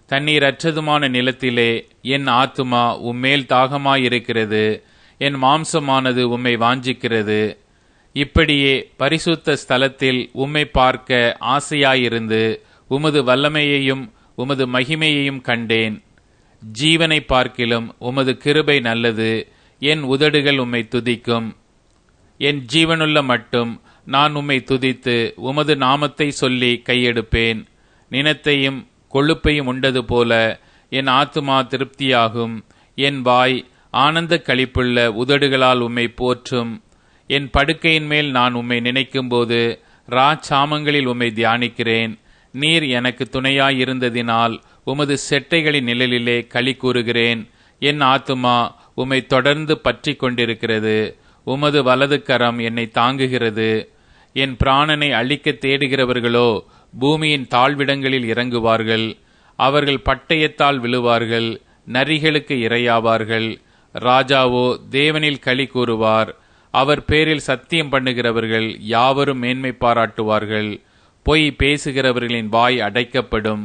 தண்ணீரற்றதுமான நிலத்திலே என் ஆத்துமா உம்மேல் தாகமாயிருக்கிறது என் மாம்சமானது உம்மை வாஞ்சிக்கிறது இப்படியே பரிசுத்த ஸ்தலத்தில் உம்மை பார்க்க ஆசையாயிருந்து உமது வல்லமையையும் உமது மகிமையையும் கண்டேன் ஜீவனை பார்க்கிலும் உமது கிருபை நல்லது என் உதடுகள் உம்மை துதிக்கும் என் ஜீவனுள்ள மட்டும் நான் உம்மை துதித்து உமது நாமத்தை சொல்லி கையெடுப்பேன் நினத்தையும் கொழுப்பையும் உண்டது போல என் ஆத்துமா திருப்தியாகும் என் வாய் ஆனந்த களிப்புள்ள உதடுகளால் உம்மை போற்றும் என் படுக்கையின் மேல் நான் உம்மை நினைக்கும்போது ராச்சாமங்களில் உம்மை தியானிக்கிறேன் நீர் எனக்கு துணையாயிருந்ததினால் உமது செட்டைகளின் நிழலிலே களி கூறுகிறேன் என் ஆத்துமா உம்மை தொடர்ந்து பற்றி கொண்டிருக்கிறது உமது வலது கரம் என்னை தாங்குகிறது என் பிராணனை அழிக்க தேடுகிறவர்களோ பூமியின் தாழ்விடங்களில் இறங்குவார்கள் அவர்கள் பட்டயத்தால் விழுவார்கள் நரிகளுக்கு இரையாவார்கள் ராஜாவோ தேவனில் களி கூறுவார் அவர் பேரில் சத்தியம் பண்ணுகிறவர்கள் யாவரும் மேன்மை பாராட்டுவார்கள் பொய் பேசுகிறவர்களின் வாய் அடைக்கப்படும்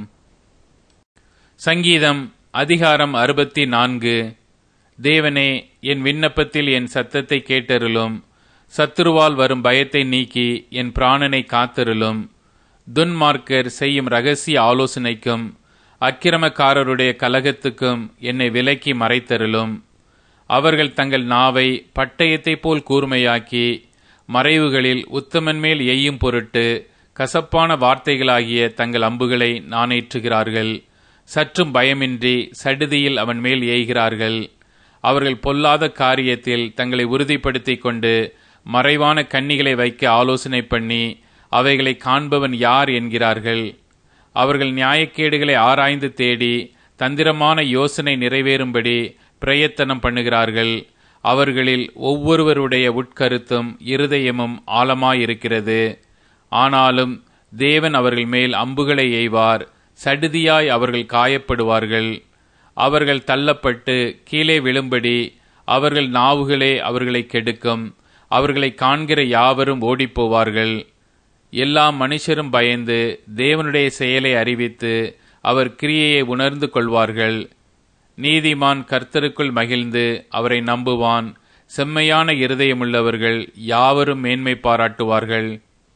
சங்கீதம் அதிகாரம் அறுபத்தி நான்கு தேவனே என் விண்ணப்பத்தில் என் சத்தத்தை கேட்டருளும் சத்துருவால் வரும் பயத்தை நீக்கி என் பிராணனை காத்தருளும் துன்மார்க்கர் செய்யும் ரகசிய ஆலோசனைக்கும் அக்கிரமக்காரருடைய கலகத்துக்கும் என்னை விலக்கி மறைத்தருளும் அவர்கள் தங்கள் நாவை பட்டயத்தைப் போல் கூர்மையாக்கி மறைவுகளில் உத்தமன் மேல் எய்யும் பொருட்டு கசப்பான வார்த்தைகளாகிய தங்கள் அம்புகளை நாணேற்றுகிறார்கள் சற்றும் பயமின்றி சடுதியில் அவன் மேல் ஏய்கிறார்கள் அவர்கள் பொல்லாத காரியத்தில் தங்களை உறுதிப்படுத்திக் கொண்டு மறைவான கன்னிகளை வைக்க ஆலோசனை பண்ணி அவைகளை காண்பவன் யார் என்கிறார்கள் அவர்கள் நியாயக்கேடுகளை ஆராய்ந்து தேடி தந்திரமான யோசனை நிறைவேறும்படி பிரயத்தனம் பண்ணுகிறார்கள் அவர்களில் ஒவ்வொருவருடைய உட்கருத்தும் இருதயமும் ஆழமாயிருக்கிறது ஆனாலும் தேவன் அவர்கள் மேல் அம்புகளை எய்வார் சடுதியாய் அவர்கள் காயப்படுவார்கள் அவர்கள் தள்ளப்பட்டு கீழே விழும்படி அவர்கள் நாவுகளே அவர்களை கெடுக்கும் அவர்களை காண்கிற யாவரும் ஓடிப்போவார்கள் எல்லா மனுஷரும் பயந்து தேவனுடைய செயலை அறிவித்து அவர் கிரியையை உணர்ந்து கொள்வார்கள் நீதிமான் கர்த்தருக்குள் மகிழ்ந்து அவரை நம்புவான் செம்மையான இருதயமுள்ளவர்கள் யாவரும் மேன்மை பாராட்டுவார்கள்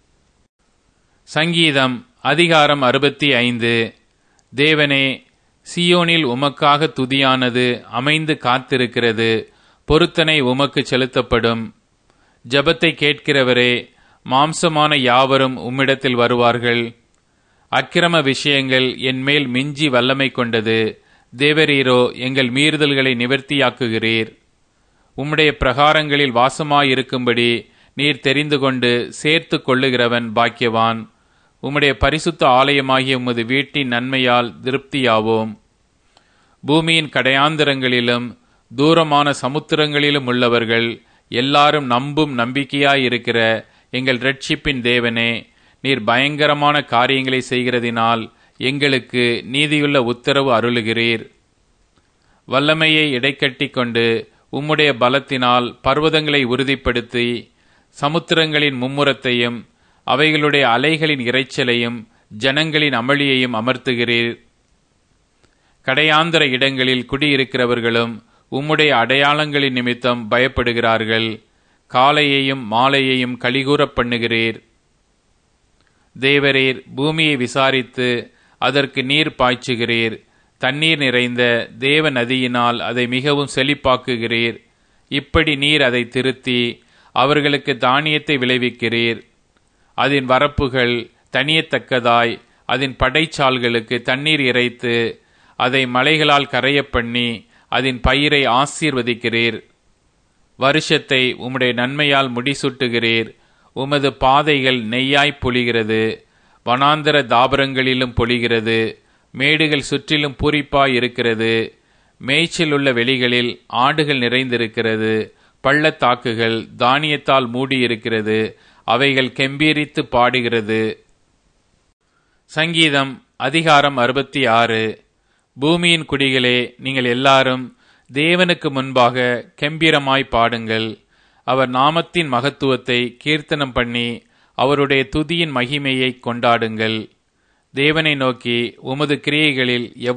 சங்கீதம் அதிகாரம் அறுபத்தி ஐந்து தேவனே சியோனில் உமக்காக துதியானது அமைந்து காத்திருக்கிறது பொருத்தனை உமக்கு செலுத்தப்படும் ஜபத்தை கேட்கிறவரே மாம்சமான யாவரும் உம்மிடத்தில் வருவார்கள் அக்கிரம விஷயங்கள் என் மேல் மிஞ்சி வல்லமை கொண்டது தேவரீரோ எங்கள் மீறுதல்களை நிவர்த்தியாக்குகிறீர் உம்முடைய பிரகாரங்களில் வாசமாயிருக்கும்படி நீர் தெரிந்து கொண்டு சேர்த்து கொள்ளுகிறவன் பாக்கியவான் உம்முடைய பரிசுத்த ஆலயமாகிய உமது வீட்டின் நன்மையால் திருப்தியாவோம் பூமியின் கடையாந்திரங்களிலும் தூரமான சமுத்திரங்களிலும் உள்ளவர்கள் எல்லாரும் நம்பும் நம்பிக்கையாயிருக்கிற எங்கள் ரட்சிப்பின் தேவனே நீர் பயங்கரமான காரியங்களை செய்கிறதினால் எங்களுக்கு நீதியுள்ள உத்தரவு அருளுகிறீர் வல்லமையை இடைக்கட்டி கொண்டு உம்முடைய பலத்தினால் பர்வதங்களை உறுதிப்படுத்தி சமுத்திரங்களின் மும்முரத்தையும் அவைகளுடைய அலைகளின் இறைச்சலையும் ஜனங்களின் அமளியையும் அமர்த்துகிறீர் கடையாந்திர இடங்களில் குடியிருக்கிறவர்களும் உம்முடைய அடையாளங்களின் நிமித்தம் பயப்படுகிறார்கள் காலையையும் மாலையையும் கலிகூறப் பண்ணுகிறீர் தேவரீர் பூமியை விசாரித்து அதற்கு நீர் பாய்ச்சுகிறீர் தண்ணீர் நிறைந்த தேவ நதியினால் அதை மிகவும் செழிப்பாக்குகிறீர் இப்படி நீர் அதை திருத்தி அவர்களுக்கு தானியத்தை விளைவிக்கிறீர் அதன் வரப்புகள் தனியத்தக்கதாய் அதன் படைச்சால்களுக்கு தண்ணீர் இறைத்து அதை மலைகளால் கரையப் பண்ணி அதன் பயிரை ஆசீர்வதிக்கிறீர் வருஷத்தை உம்முடைய நன்மையால் முடிசூட்டுகிறீர் உமது பாதைகள் நெய்யாய் பொழிகிறது வனாந்தர தாபரங்களிலும் பொழிகிறது மேடுகள் சுற்றிலும் பூரிப்பாய் இருக்கிறது மேய்ச்சல் உள்ள வெளிகளில் ஆடுகள் நிறைந்திருக்கிறது பள்ளத்தாக்குகள் தானியத்தால் மூடியிருக்கிறது அவைகள் கெம்பீரித்து பாடுகிறது சங்கீதம் அதிகாரம் அறுபத்தி ஆறு பூமியின் குடிகளே நீங்கள் எல்லாரும் தேவனுக்கு முன்பாக கெம்பீரமாய் பாடுங்கள் அவர் நாமத்தின் மகத்துவத்தை கீர்த்தனம் பண்ணி அவருடைய துதியின் மகிமையை கொண்டாடுங்கள் தேவனை நோக்கி உமது கிரியைகளில் எவ்